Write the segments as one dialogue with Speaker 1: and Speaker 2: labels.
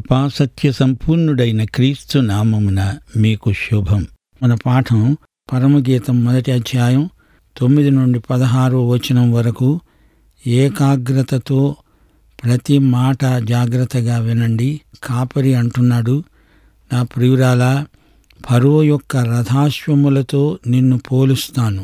Speaker 1: కృపాసత్య సంపూర్ణుడైన క్రీస్తు నామమున మీకు శుభం మన పాఠం పరమగీతం మొదటి అధ్యాయం తొమ్మిది నుండి పదహారో వచనం వరకు ఏకాగ్రతతో ప్రతి మాట జాగ్రత్తగా వినండి కాపరి అంటున్నాడు నా ప్రియురాలా ఫరో యొక్క రథాశ్వములతో నిన్ను పోలుస్తాను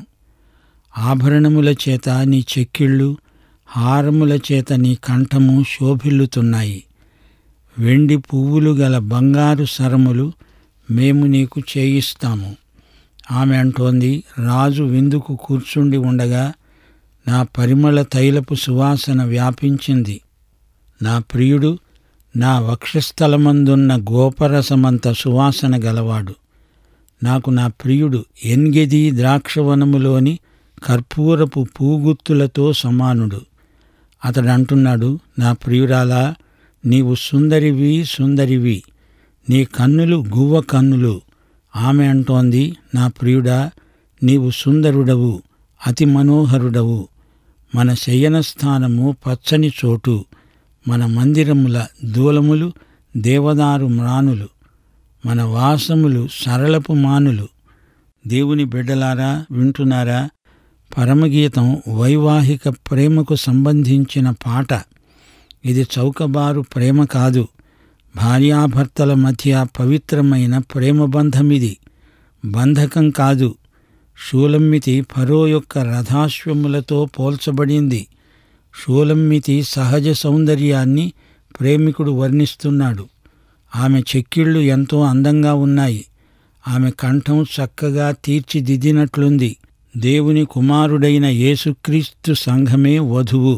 Speaker 1: ఆభరణముల చేత నీ చెక్కిళ్ళు హారముల చేత నీ కంఠము శోభిల్లుతున్నాయి వెండి పువ్వులు గల బంగారు సరములు మేము నీకు చేయిస్తాము ఆమె అంటోంది రాజు విందుకు కూర్చుండి ఉండగా నా పరిమళ తైలపు సువాసన వ్యాపించింది నా ప్రియుడు నా వక్షస్థలమందున్న గోపరసమంత సువాసన గలవాడు నాకు నా ప్రియుడు ఎన్గెది ద్రాక్షవనములోని కర్పూరపు పూగుత్తులతో సమానుడు అతడు అంటున్నాడు నా ప్రియురాలా నీవు సుందరివి సుందరివి నీ కన్నులు గువ్వ కన్నులు ఆమె అంటోంది నా ప్రియుడా నీవు సుందరుడవు అతి మనోహరుడవు మన శయన స్థానము పచ్చని చోటు మన మందిరముల దూలములు దేవదారు మ్రానులు మన వాసములు సరళపు మానులు దేవుని బిడ్డలారా వింటున్నారా పరమగీతం వైవాహిక ప్రేమకు సంబంధించిన పాట ఇది చౌకబారు ప్రేమ కాదు భార్యాభర్తల మధ్య పవిత్రమైన ప్రేమ బంధమిది బంధకం కాదు షూలమ్మితి ఫరో యొక్క రథాశ్వములతో పోల్చబడింది షూలమ్మితి సహజ సౌందర్యాన్ని ప్రేమికుడు వర్ణిస్తున్నాడు ఆమె చెక్కిళ్ళు ఎంతో అందంగా ఉన్నాయి ఆమె కంఠం చక్కగా తీర్చిదిద్దినట్లుంది దేవుని కుమారుడైన యేసుక్రీస్తు సంఘమే వధువు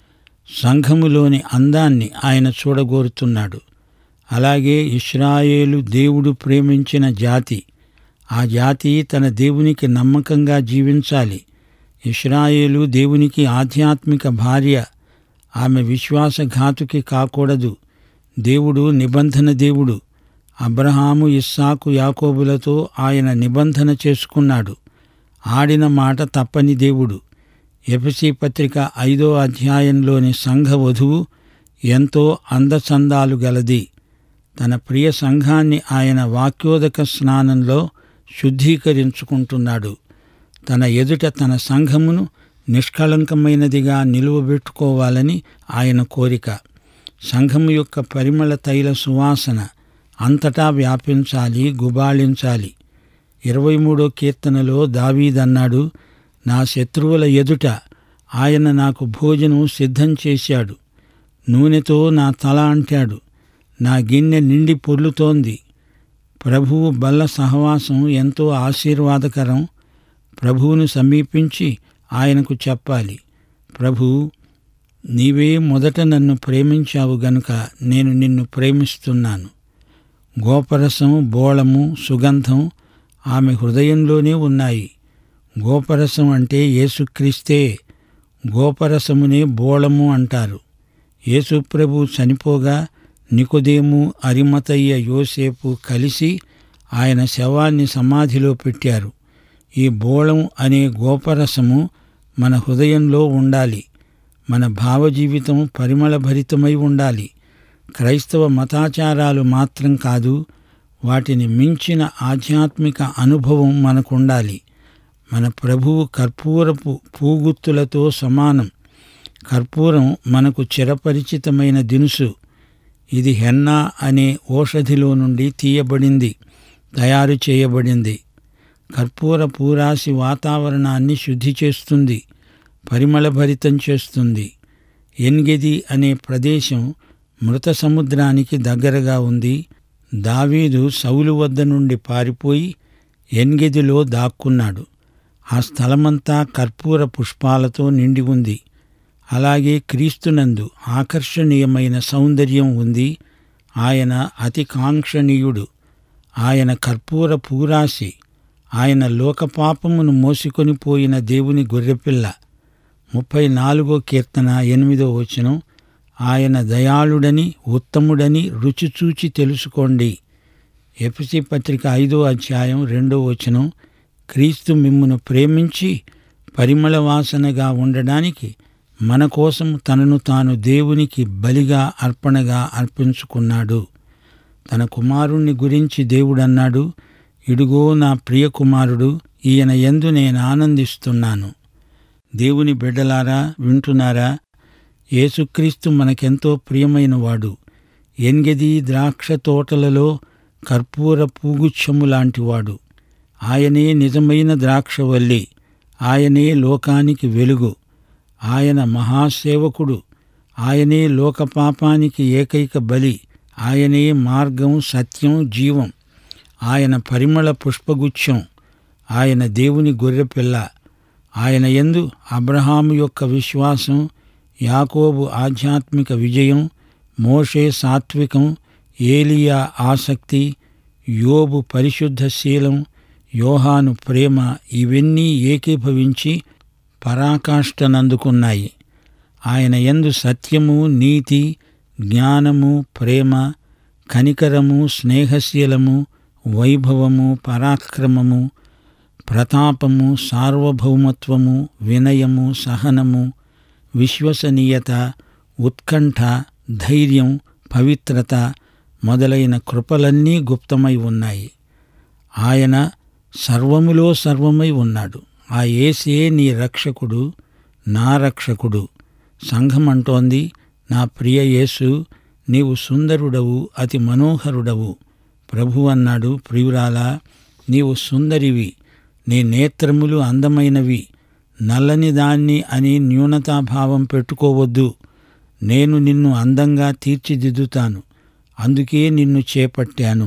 Speaker 1: సంఘములోని అందాన్ని ఆయన చూడగోరుతున్నాడు అలాగే ఇస్రాయేలు దేవుడు ప్రేమించిన జాతి ఆ జాతి తన దేవునికి నమ్మకంగా జీవించాలి ఇస్రాయేలు దేవునికి ఆధ్యాత్మిక భార్య ఆమె విశ్వాసఘాతుకి కాకూడదు దేవుడు నిబంధన దేవుడు అబ్రహాము ఇస్సాకు యాకోబులతో ఆయన నిబంధన చేసుకున్నాడు ఆడిన మాట తప్పని దేవుడు ఎఫసి పత్రిక ఐదో అధ్యాయంలోని సంఘ వధువు ఎంతో అందచందాలు గలది తన ప్రియ సంఘాన్ని ఆయన వాక్యోదక స్నానంలో శుద్ధీకరించుకుంటున్నాడు తన ఎదుట తన సంఘమును నిష్కళంకమైనదిగా నిలువబెట్టుకోవాలని ఆయన కోరిక సంఘము యొక్క పరిమళ తైల సువాసన అంతటా వ్యాపించాలి గుబాళించాలి ఇరవై మూడో కీర్తనలో దావీదన్నాడు నా శత్రువుల ఎదుట ఆయన నాకు భోజనం సిద్ధం చేశాడు నూనెతో నా తల అంటాడు నా గిన్నె నిండి పొర్లుతోంది ప్రభువు బల్ల సహవాసం ఎంతో ఆశీర్వాదకరం ప్రభువును సమీపించి ఆయనకు చెప్పాలి ప్రభు నీవే మొదట నన్ను ప్రేమించావు గనుక నేను నిన్ను ప్రేమిస్తున్నాను గోపరసం బోళము సుగంధం ఆమె హృదయంలోనే ఉన్నాయి గోపరసం అంటే యేసుక్రీస్తే గోపరసమునే బోళము అంటారు యేసుప్రభు చనిపోగా నికోదేము అరిమతయ్య యోసేపు కలిసి ఆయన శవాన్ని సమాధిలో పెట్టారు ఈ బోళం అనే గోపరసము మన హృదయంలో ఉండాలి మన భావజీవితం పరిమళభరితమై ఉండాలి క్రైస్తవ మతాచారాలు మాత్రం కాదు వాటిని మించిన ఆధ్యాత్మిక అనుభవం మనకుండాలి మన ప్రభువు కర్పూరపు పూగుత్తులతో సమానం కర్పూరం మనకు చిరపరిచితమైన దినుసు ఇది హెన్నా అనే ఓషధిలో నుండి తీయబడింది తయారు చేయబడింది కర్పూర పూరాసి వాతావరణాన్ని శుద్ధి చేస్తుంది పరిమళభరితం చేస్తుంది ఎన్గెది అనే ప్రదేశం మృత సముద్రానికి దగ్గరగా ఉంది దావీదు సౌలు వద్ద నుండి పారిపోయి ఎన్గెదిలో దాక్కున్నాడు ఆ స్థలమంతా కర్పూర పుష్పాలతో నిండి ఉంది అలాగే క్రీస్తునందు ఆకర్షణీయమైన సౌందర్యం ఉంది ఆయన అతి కాంక్షణీయుడు ఆయన కర్పూర పూరాశి ఆయన లోకపాపమును మోసుకొని పోయిన దేవుని గొర్రెపిల్ల ముప్పై నాలుగో కీర్తన ఎనిమిదో వచనం ఆయన దయాళుడని ఉత్తముడని రుచిచూచి తెలుసుకోండి ఎఫ్సి పత్రిక ఐదో అధ్యాయం రెండో వచనం క్రీస్తు మిమ్మును ప్రేమించి పరిమళ వాసనగా ఉండడానికి మన కోసం తనను తాను దేవునికి బలిగా అర్పణగా అర్పించుకున్నాడు తన కుమారుణ్ణి గురించి దేవుడన్నాడు ఇడుగో నా ప్రియ కుమారుడు ఈయన యందు నేను ఆనందిస్తున్నాను దేవుని బిడ్డలారా వింటున్నారా యేసుక్రీస్తు మనకెంతో ప్రియమైనవాడు ఎన్గది ద్రాక్ష తోటలలో కర్పూర పూగుచ్చము లాంటివాడు ఆయనే నిజమైన ద్రాక్షవల్లి ఆయనే లోకానికి వెలుగు ఆయన మహాసేవకుడు ఆయనే లోకపాపానికి ఏకైక బలి ఆయనే మార్గం సత్యం జీవం ఆయన పరిమళ పుష్పగుచ్చం ఆయన దేవుని గొర్రెపిల్ల ఆయన యందు అబ్రహాము యొక్క విశ్వాసం యాకోబు ఆధ్యాత్మిక విజయం మోషే సాత్వికం ఏలియా ఆసక్తి యోబు పరిశుద్ధ శీలం యోహాను ప్రేమ ఇవన్నీ ఏకీభవించి పరాకాష్ఠనందుకున్నాయి ఆయన యందు సత్యము నీతి జ్ఞానము ప్రేమ కనికరము స్నేహశీలము వైభవము పరాక్రమము ప్రతాపము సార్వభౌమత్వము వినయము సహనము విశ్వసనీయత ఉత్కంఠ ధైర్యం పవిత్రత మొదలైన కృపలన్నీ గుప్తమై ఉన్నాయి ఆయన సర్వములో సర్వమై ఉన్నాడు ఆ ఏసే నీ రక్షకుడు నా రక్షకుడు సంఘం అంటోంది నా ప్రియ యేసు నీవు సుందరుడవు అతి మనోహరుడవు ప్రభు అన్నాడు ప్రియురాలా నీవు సుందరివి నీ నేత్రములు అందమైనవి నల్లని దాన్ని అని న్యూనతాభావం పెట్టుకోవద్దు నేను నిన్ను అందంగా తీర్చిదిద్దుతాను అందుకే నిన్ను చేపట్టాను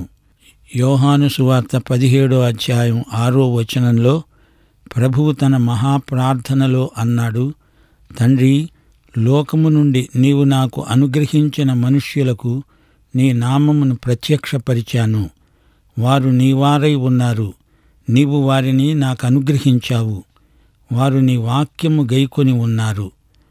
Speaker 1: యోహాను సువార్త పదిహేడో అధ్యాయం ఆరో వచనంలో ప్రభువు తన మహాప్రార్థనలో అన్నాడు తండ్రి లోకము నుండి నీవు నాకు అనుగ్రహించిన మనుష్యులకు నీ నామమును ప్రత్యక్షపరిచాను వారు నీవారై ఉన్నారు నీవు వారిని నాకు అనుగ్రహించావు వారు నీ వాక్యము గైకొని ఉన్నారు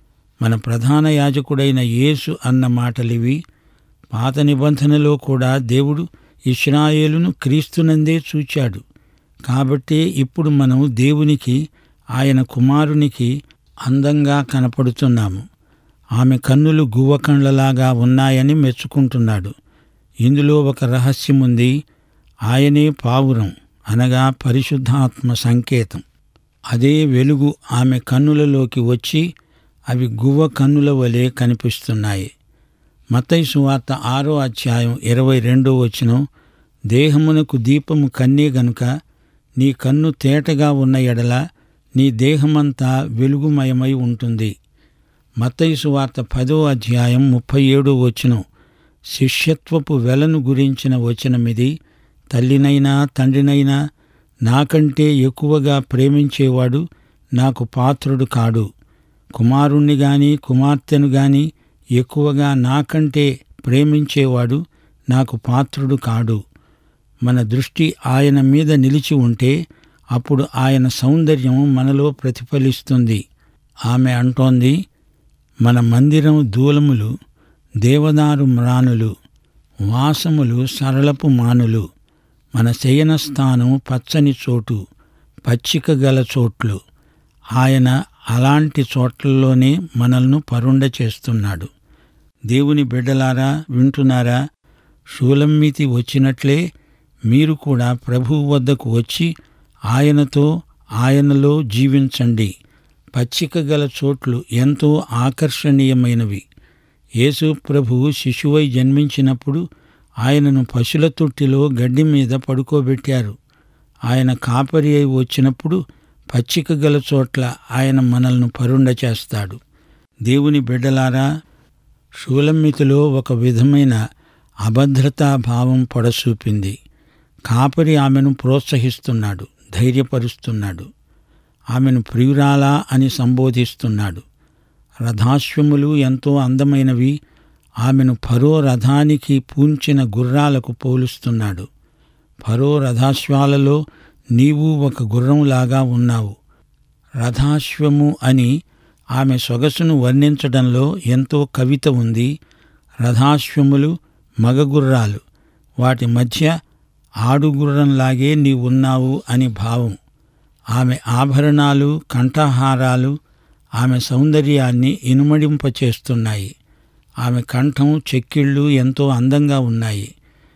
Speaker 1: మన ప్రధాన యాజకుడైన యేసు అన్న మాటలివి పాత నిబంధనలో కూడా దేవుడు ఇస్రాయేలును క్రీస్తునందే చూచాడు కాబట్టే ఇప్పుడు మనం దేవునికి ఆయన కుమారునికి అందంగా కనపడుతున్నాము ఆమె కన్నులు గువ్వ కండ్లలాగా ఉన్నాయని మెచ్చుకుంటున్నాడు ఇందులో ఒక రహస్యముంది ఆయనే పావురం అనగా పరిశుద్ధాత్మ సంకేతం అదే వెలుగు ఆమె కన్నులలోకి వచ్చి అవి గువ్వ కన్నుల వలె కనిపిస్తున్నాయి మత్తయి సువార్త ఆరో అధ్యాయం ఇరవై రెండో వచనం దేహమునకు దీపము కన్నే గనుక నీ కన్ను తేటగా ఉన్న ఎడల నీ దేహమంతా వెలుగుమయమై ఉంటుంది మత్తయి సువార్త పదో అధ్యాయం ముప్పై ఏడో వచనం శిష్యత్వపు వెలను గురించిన వచనమిది తల్లినైనా తండ్రినైనా నాకంటే ఎక్కువగా ప్రేమించేవాడు నాకు పాత్రుడు కాడు కుమారుణ్ణి గాని కుమార్తెను గాని ఎక్కువగా నాకంటే ప్రేమించేవాడు నాకు పాత్రుడు కాడు మన దృష్టి ఆయన మీద నిలిచి ఉంటే అప్పుడు ఆయన సౌందర్యం మనలో ప్రతిఫలిస్తుంది ఆమె అంటోంది మన మందిరం దూలములు దేవదారు మ్రానులు వాసములు సరళపు మానులు మన శయన స్థానం పచ్చని చోటు పచ్చిక గల చోట్లు ఆయన అలాంటి చోట్లలోనే మనల్ని పరుండ చేస్తున్నాడు దేవుని బిడ్డలారా వింటున్నారా షూలమ్మితి వచ్చినట్లే మీరు కూడా ప్రభువు వద్దకు వచ్చి ఆయనతో ఆయనలో జీవించండి పచ్చిక గల చోట్లు ఎంతో ఆకర్షణీయమైనవి యేసు ప్రభువు శిశువై జన్మించినప్పుడు ఆయనను పశుల తొట్టిలో గడ్డి మీద పడుకోబెట్టారు ఆయన కాపరి అయి వచ్చినప్పుడు పచ్చిక గల చోట్ల ఆయన మనల్ని పరుండ చేస్తాడు దేవుని బిడ్డలారా షూలమ్మితిలో ఒక విధమైన అభద్రతా భావం పొడసూపింది కాపరి ఆమెను ప్రోత్సహిస్తున్నాడు ధైర్యపరుస్తున్నాడు ఆమెను ప్రియురాలా అని సంబోధిస్తున్నాడు రథాశ్వములు ఎంతో అందమైనవి ఆమెను ఫరో రథానికి పూంచిన గుర్రాలకు పోలుస్తున్నాడు ఫరో రథాశ్వాలలో నీవు ఒక గుర్రంలాగా ఉన్నావు రథాశ్వము అని ఆమె సొగసును వర్ణించడంలో ఎంతో కవిత ఉంది రథాశ్వములు మగగుర్రాలు వాటి మధ్య ఆడుగుర్రంలాగే నీవున్నావు అని భావం ఆమె ఆభరణాలు కంఠహారాలు ఆమె సౌందర్యాన్ని ఇనుమడింపచేస్తున్నాయి ఆమె కంఠం చెక్కిళ్ళు ఎంతో అందంగా ఉన్నాయి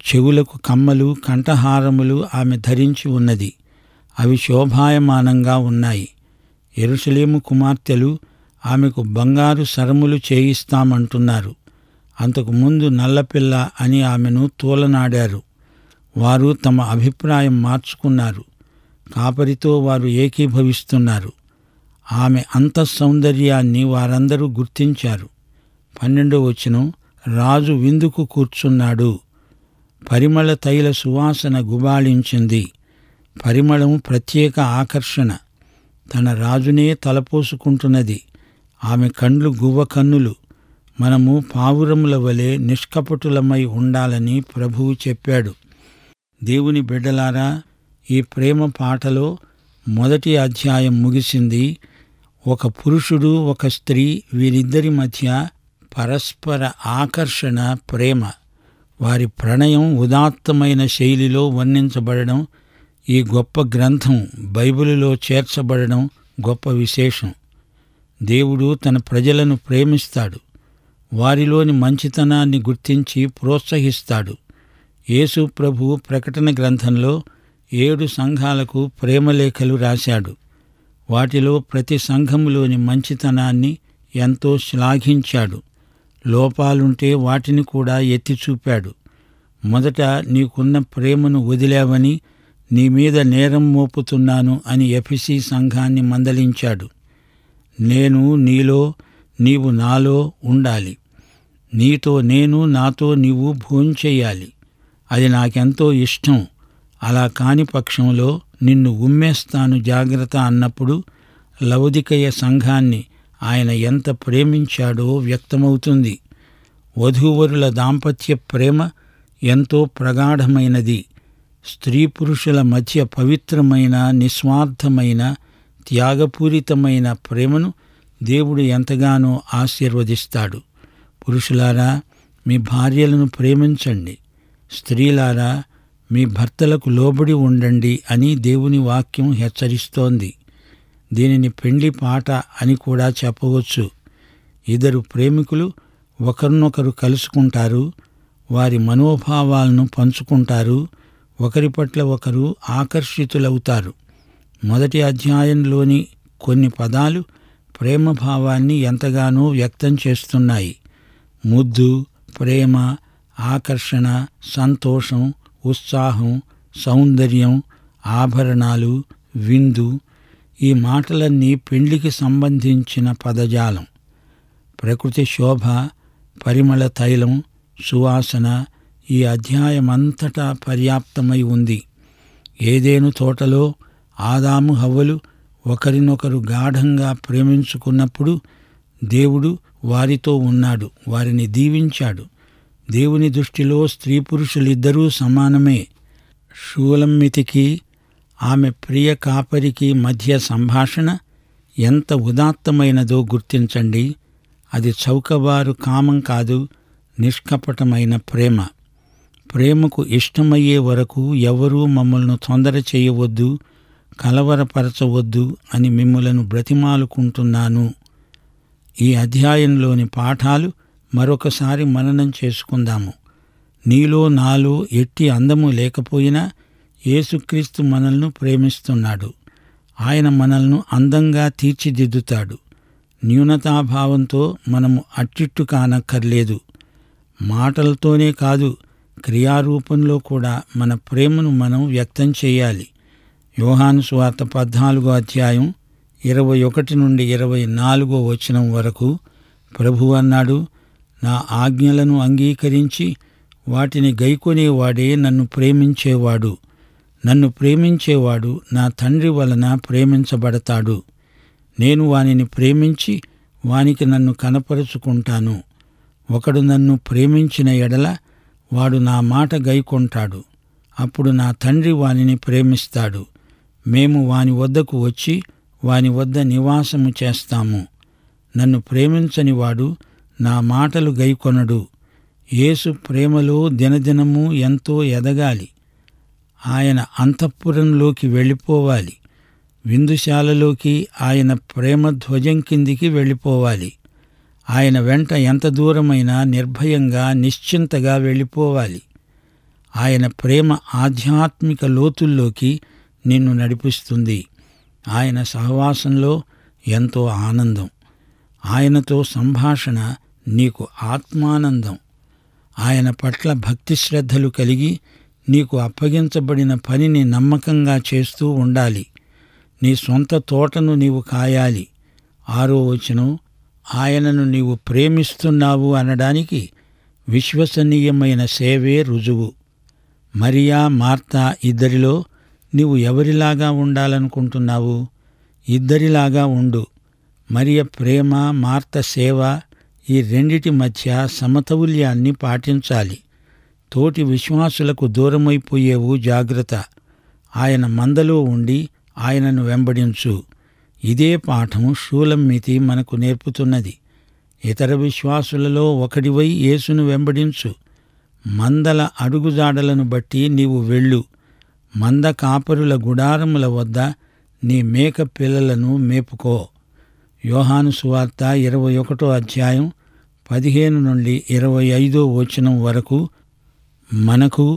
Speaker 1: చెవులకు కమ్మలు కంఠహారములు ఆమె ధరించి ఉన్నది అవి శోభాయమానంగా ఉన్నాయి ఎరుసలేము కుమార్తెలు ఆమెకు బంగారు సరములు చేయిస్తామంటున్నారు అంతకు ముందు నల్లపిల్ల అని ఆమెను తూలనాడారు వారు తమ అభిప్రాయం మార్చుకున్నారు కాపరితో వారు ఏకీభవిస్తున్నారు ఆమె అంత సౌందర్యాన్ని వారందరూ గుర్తించారు పన్నెండో వచనం రాజు విందుకు కూర్చున్నాడు పరిమళ తైల సువాసన గుబాళించింది పరిమళం ప్రత్యేక ఆకర్షణ తన రాజునే తలపోసుకుంటున్నది ఆమె కండ్లు గువ్వ కన్నులు మనము పావురముల వలె నిష్కపటులమై ఉండాలని ప్రభువు చెప్పాడు దేవుని బిడ్డలారా ఈ ప్రేమ పాటలో మొదటి అధ్యాయం ముగిసింది ఒక పురుషుడు ఒక స్త్రీ వీరిద్దరి మధ్య పరస్పర ఆకర్షణ ప్రేమ వారి ప్రణయం ఉదాత్తమైన శైలిలో వర్ణించబడడం ఈ గొప్ప గ్రంథం బైబిలులో చేర్చబడడం గొప్ప విశేషం దేవుడు తన ప్రజలను ప్రేమిస్తాడు వారిలోని మంచితనాన్ని గుర్తించి ప్రోత్సహిస్తాడు యేసు ప్రభు ప్రకటన గ్రంథంలో ఏడు సంఘాలకు ప్రేమలేఖలు రాశాడు వాటిలో ప్రతి సంఘములోని మంచితనాన్ని ఎంతో శ్లాఘించాడు లోపాలుంటే వాటిని కూడా ఎత్తి చూపాడు మొదట నీకున్న ప్రేమను వదిలావని నీ మీద నేరం మోపుతున్నాను అని ఎఫిసి సంఘాన్ని మందలించాడు నేను నీలో నీవు నాలో ఉండాలి నీతో నేను నాతో నీవు భోంచెయ్యాలి అది నాకెంతో ఇష్టం అలా కాని పక్షంలో నిన్ను ఉమ్మేస్తాను జాగ్రత్త అన్నప్పుడు లవదికయ సంఘాన్ని ఆయన ఎంత ప్రేమించాడో వ్యక్తమవుతుంది వధూవరుల దాంపత్య ప్రేమ ఎంతో ప్రగాఢమైనది స్త్రీ పురుషుల మధ్య పవిత్రమైన నిస్వార్థమైన త్యాగపూరితమైన ప్రేమను దేవుడు ఎంతగానో ఆశీర్వదిస్తాడు పురుషులారా మీ భార్యలను ప్రేమించండి స్త్రీలారా మీ భర్తలకు లోబడి ఉండండి అని దేవుని వాక్యం హెచ్చరిస్తోంది దీనిని పెండ్లి పాట అని కూడా చెప్పవచ్చు ఇద్దరు ప్రేమికులు ఒకరినొకరు కలుసుకుంటారు వారి మనోభావాలను పంచుకుంటారు ఒకరి పట్ల ఒకరు ఆకర్షితులవుతారు మొదటి అధ్యాయంలోని కొన్ని పదాలు ప్రేమ భావాన్ని ఎంతగానో వ్యక్తం చేస్తున్నాయి ముద్దు ప్రేమ ఆకర్షణ సంతోషం ఉత్సాహం సౌందర్యం ఆభరణాలు విందు ఈ మాటలన్నీ పెళ్లికి సంబంధించిన పదజాలం ప్రకృతి శోభ పరిమళ తైలం సువాసన ఈ అధ్యాయమంతటా పర్యాప్తమై ఉంది ఏదేను తోటలో ఆదాము హవ్వలు ఒకరినొకరు గాఢంగా ప్రేమించుకున్నప్పుడు దేవుడు వారితో ఉన్నాడు వారిని దీవించాడు దేవుని దృష్టిలో స్త్రీ పురుషులిద్దరూ సమానమే షూలమ్మితికి ఆమె ప్రియ కాపరికి మధ్య సంభాషణ ఎంత ఉదాత్తమైనదో గుర్తించండి అది చౌకబారు కామం కాదు నిష్కపటమైన ప్రేమ ప్రేమకు ఇష్టమయ్యే వరకు ఎవరూ మమ్మల్ని తొందర చేయవద్దు కలవరపరచవద్దు అని మిమ్మలను బ్రతిమాలుకుంటున్నాను ఈ అధ్యాయంలోని పాఠాలు మరొకసారి మననం చేసుకుందాము నీలో నాలో ఎట్టి అందము లేకపోయినా యేసుక్రీస్తు మనల్ని ప్రేమిస్తున్నాడు ఆయన మనల్ని అందంగా తీర్చిదిద్దుతాడు న్యూనతాభావంతో మనము అట్టిట్టు కానక్కర్లేదు మాటలతోనే కాదు క్రియారూపంలో కూడా మన ప్రేమను మనం వ్యక్తం చేయాలి యోహాను స్వార్త పద్నాలుగో అధ్యాయం ఇరవై ఒకటి నుండి ఇరవై నాలుగో వచనం వరకు ప్రభు అన్నాడు నా ఆజ్ఞలను అంగీకరించి వాటిని గైకొనేవాడే నన్ను ప్రేమించేవాడు నన్ను ప్రేమించేవాడు నా తండ్రి వలన ప్రేమించబడతాడు నేను వానిని ప్రేమించి వానికి నన్ను కనపరుచుకుంటాను ఒకడు నన్ను ప్రేమించిన ఎడల వాడు నా మాట గైకొంటాడు అప్పుడు నా తండ్రి వానిని ప్రేమిస్తాడు మేము వాని వద్దకు వచ్చి వాని వద్ద నివాసము చేస్తాము నన్ను ప్రేమించని వాడు నా మాటలు గైకొనడు యేసు ప్రేమలో దినదినము ఎంతో ఎదగాలి ఆయన అంతఃపురంలోకి వెళ్ళిపోవాలి విందుశాలలోకి ఆయన ప్రేమ ధ్వజం కిందికి వెళ్ళిపోవాలి ఆయన వెంట ఎంత దూరమైనా నిర్భయంగా నిశ్చింతగా వెళ్ళిపోవాలి ఆయన ప్రేమ ఆధ్యాత్మిక లోతుల్లోకి నిన్ను నడిపిస్తుంది ఆయన సహవాసంలో ఎంతో ఆనందం ఆయనతో సంభాషణ నీకు ఆత్మానందం ఆయన పట్ల భక్తి శ్రద్ధలు కలిగి నీకు అప్పగించబడిన పనిని నమ్మకంగా చేస్తూ ఉండాలి నీ సొంత తోటను నీవు కాయాలి ఆరో వచనం ఆయనను నీవు ప్రేమిస్తున్నావు అనడానికి విశ్వసనీయమైన సేవే రుజువు మరియా మార్తా ఇద్దరిలో నీవు ఎవరిలాగా ఉండాలనుకుంటున్నావు ఇద్దరిలాగా ఉండు మరియ ప్రేమ మార్త సేవ ఈ రెండిటి మధ్య సమతౌల్యాన్ని పాటించాలి తోటి విశ్వాసులకు దూరమైపోయేవు జాగ్రత్త ఆయన మందలో ఉండి ఆయనను వెంబడించు ఇదే పాఠం శూలమ్మితి మనకు నేర్పుతున్నది ఇతర విశ్వాసులలో ఒకడివై యేసును వెంబడించు మందల అడుగుజాడలను బట్టి నీవు వెళ్ళు మంద కాపరుల గుడారముల వద్ద నీ మేక పిల్లలను మేపుకో యోహాను సువార్త ఇరవై ఒకటో అధ్యాయం పదిహేను నుండి ఇరవై ఐదో వచనం వరకు మనకు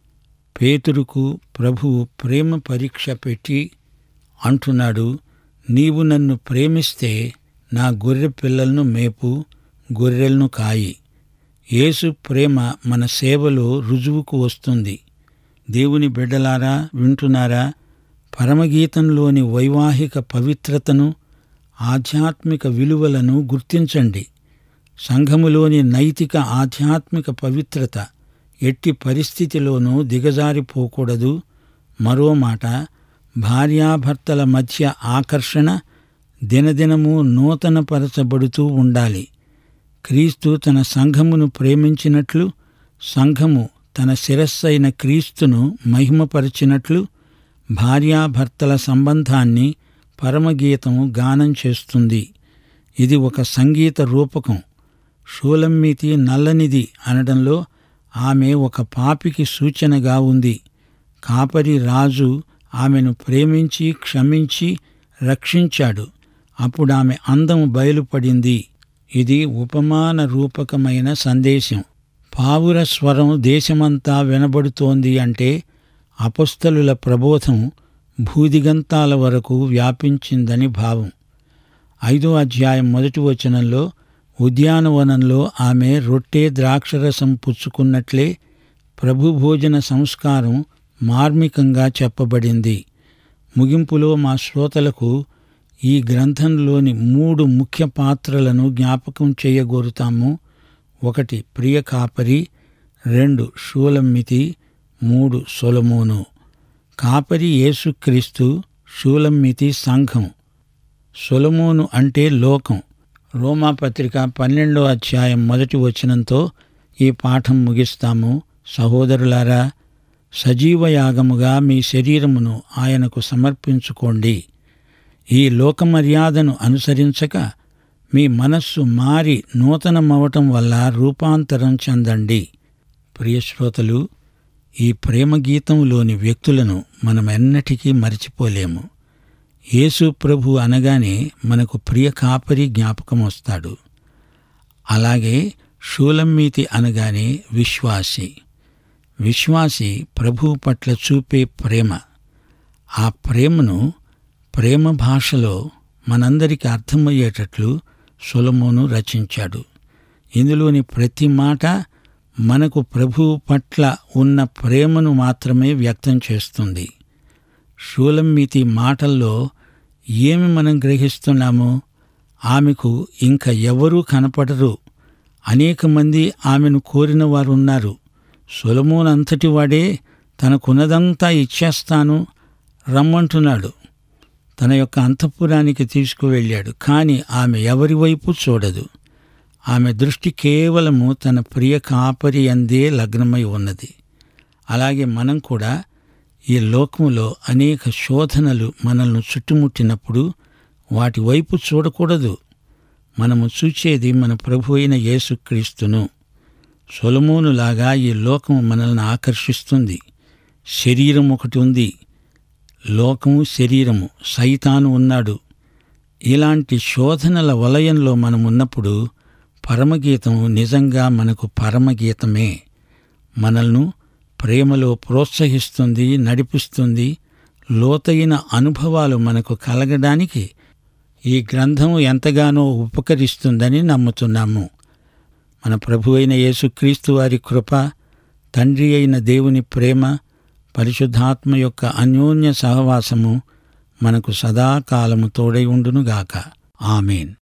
Speaker 1: పేతురుకు ప్రభువు ప్రేమ పరీక్ష పెట్టి అంటున్నాడు నీవు నన్ను ప్రేమిస్తే నా గొర్రె పిల్లలను మేపు గొర్రెలను కాయి యేసు ప్రేమ మన సేవలో రుజువుకు వస్తుంది దేవుని బిడ్డలారా వింటున్నారా పరమగీతంలోని వైవాహిక పవిత్రతను ఆధ్యాత్మిక విలువలను గుర్తించండి సంఘములోని నైతిక ఆధ్యాత్మిక పవిత్రత ఎట్టి పరిస్థితిలోనూ దిగజారిపోకూడదు మరో మాట భార్యాభర్తల మధ్య ఆకర్షణ దినదినము నూతనపరచబడుతూ ఉండాలి క్రీస్తు తన సంఘమును ప్రేమించినట్లు సంఘము తన శిరస్సైన క్రీస్తును మహిమపరిచినట్లు భార్యాభర్తల సంబంధాన్ని పరమగీతము గానం చేస్తుంది ఇది ఒక సంగీత రూపకం షూలమ్మితి నల్లనిది అనడంలో ఆమె ఒక పాపికి సూచనగా ఉంది కాపరి రాజు ఆమెను ప్రేమించి క్షమించి రక్షించాడు అప్పుడు ఆమె అందం బయలుపడింది ఇది ఉపమాన రూపకమైన సందేశం పావుర స్వరం దేశమంతా వినబడుతోంది అంటే అపస్థలుల ప్రబోధం భూదిగంతాల వరకు వ్యాపించిందని భావం ఐదో అధ్యాయం మొదటి వచనంలో ఉద్యానవనంలో ఆమె రొట్టె ద్రాక్షరసం పుచ్చుకున్నట్లే ప్రభు భోజన సంస్కారం మార్మికంగా చెప్పబడింది ముగింపులో మా శ్రోతలకు ఈ గ్రంథంలోని మూడు ముఖ్య పాత్రలను జ్ఞాపకం చేయగోరుతాము ఒకటి ప్రియ కాపరి రెండు షూలమ్మితి మూడు సొలమోను కాపరి యేసుక్రీస్తు షూలమ్మితి సంఘం సొలమోను అంటే లోకం రోమాపత్రిక పన్నెండో అధ్యాయం మొదటి వచనంతో ఈ పాఠం ముగిస్తాము సహోదరులారా సజీవయాగముగా మీ శరీరమును ఆయనకు సమర్పించుకోండి ఈ లోకమర్యాదను అనుసరించక మీ మనస్సు మారి నూతనమవటం వల్ల రూపాంతరం చెందండి ప్రియశ్రోతలు ఈ ప్రేమ గీతంలోని వ్యక్తులను మనమెన్నటికీ మరిచిపోలేము యేసు ప్రభు అనగానే మనకు ప్రియ కాపరి జ్ఞాపకం వస్తాడు అలాగే షూలమ్మీతి అనగానే విశ్వాసి విశ్వాసి ప్రభు పట్ల చూపే ప్రేమ ఆ ప్రేమను ప్రేమ భాషలో మనందరికీ అర్థమయ్యేటట్లు సొలమోను రచించాడు ఇందులోని ప్రతి మాట మనకు ప్రభువు పట్ల ఉన్న ప్రేమను మాత్రమే వ్యక్తం చేస్తుంది షూలమ్మితి మాటల్లో ఏమి మనం గ్రహిస్తున్నాము ఆమెకు ఇంకా ఎవరూ కనపడరు అనేక మంది ఆమెను కోరిన వారు ఉన్నారు సొలమోనంతటి వాడే తనకున్నదంతా ఇచ్చేస్తాను రమ్మంటున్నాడు తన యొక్క అంతఃపురానికి తీసుకువెళ్ళాడు కానీ ఆమె ఎవరి వైపు చూడదు ఆమె దృష్టి కేవలము తన ప్రియ కాపరి అందే లగ్నమై ఉన్నది అలాగే మనం కూడా ఈ లోకములో అనేక శోధనలు మనల్ని చుట్టుముట్టినప్పుడు వాటి వైపు చూడకూడదు మనము చూచేది మన ప్రభు అయిన యేసుక్రీస్తును సొలమోనులాగా ఈ లోకం మనల్ని ఆకర్షిస్తుంది శరీరం ఒకటి ఉంది లోకము శరీరము సైతాను ఉన్నాడు ఇలాంటి శోధనల వలయంలో మనం ఉన్నప్పుడు పరమగీతం నిజంగా మనకు పరమగీతమే మనల్ని ప్రేమలో ప్రోత్సహిస్తుంది నడిపిస్తుంది లోతైన అనుభవాలు మనకు కలగడానికి ఈ గ్రంథం ఎంతగానో ఉపకరిస్తుందని నమ్ముతున్నాము మన ప్రభు అయిన యేసుక్రీస్తు వారి కృప తండ్రి అయిన దేవుని ప్రేమ పరిశుద్ధాత్మ యొక్క అన్యోన్య సహవాసము మనకు సదాకాలము తోడై ఉండునుగాక ఆమెన్